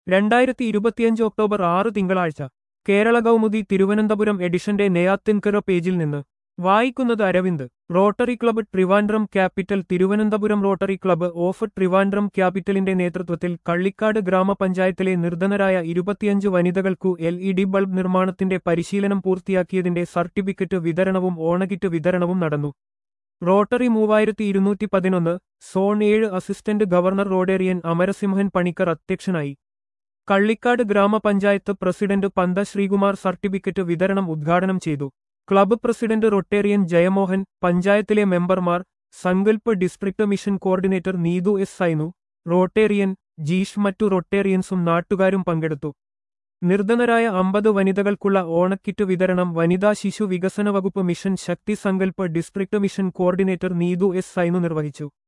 രണ്ടായിരത്തി ഇരുപത്തിയഞ്ച് ഒക്ടോബർ ആറ് തിങ്കളാഴ്ച കേരള കൗമുദി തിരുവനന്തപുരം എഡിഷന്റെ നെയ്യാത്തിൻകര പേജിൽ നിന്ന് വായിക്കുന്നത് Aravind rotary club Trivandrum capital Thiruvananthapuram rotary club of Trivandrum ക്യാപിറ്റലിന്റെ നേതൃത്വത്തിൽ കള്ളിക്കാട് ഗ്രാമപഞ്ചായത്തിലെ നിർധനരായ ഇരുപത്തിയഞ്ച് വനിതകൾക്കു എൽ ഇ ഡി ബൾബ് നിർമ്മാണത്തിന്റെ പരിശീലനം പൂർത്തിയാക്കിയതിന്റെ സർട്ടിഫിക്കറ്റ് വിതരണവും ഓണകിറ്റ് വിതരണവും നടന്നു റോട്ടറി മൂവായിരത്തി ഇരുന്നൂറ്റി പതിനൊന്ന് സോൺ ഏഴ് assistant governor Rotarian Amarasimhan Panicker അധ്യക്ഷനായി കള്ളിക്കാട് ഗ്രാമപഞ്ചായത്ത് പ്രസിഡന്റ് പന്ത ശ്രീകുമാർ സർട്ടിഫിക്കറ്റ് വിതരണം ഉദ്ഘാടനം ചെയ്തു ക്ലബ്ബ് പ്രസിഡന്റ് റൊട്ടേറിയൻ ജയമോഹൻ പഞ്ചായത്തിലെ മെമ്പർമാർ Sankalp district mission coordinator Neethu S Sainu Rotarian Jeesh മറ്റു റൊട്ടേറിയൻസും നാട്ടുകാരും പങ്കെടുത്തു നിർധനരായ അമ്പത് വനിതകൾക്കുള്ള ഓണക്കിറ്റ് വിതരണം വനിതാ ശിശു വികസന വകുപ്പ് mission Shakti Sankalp district mission coordinator Neethu S Sainu നിർവഹിച്ചു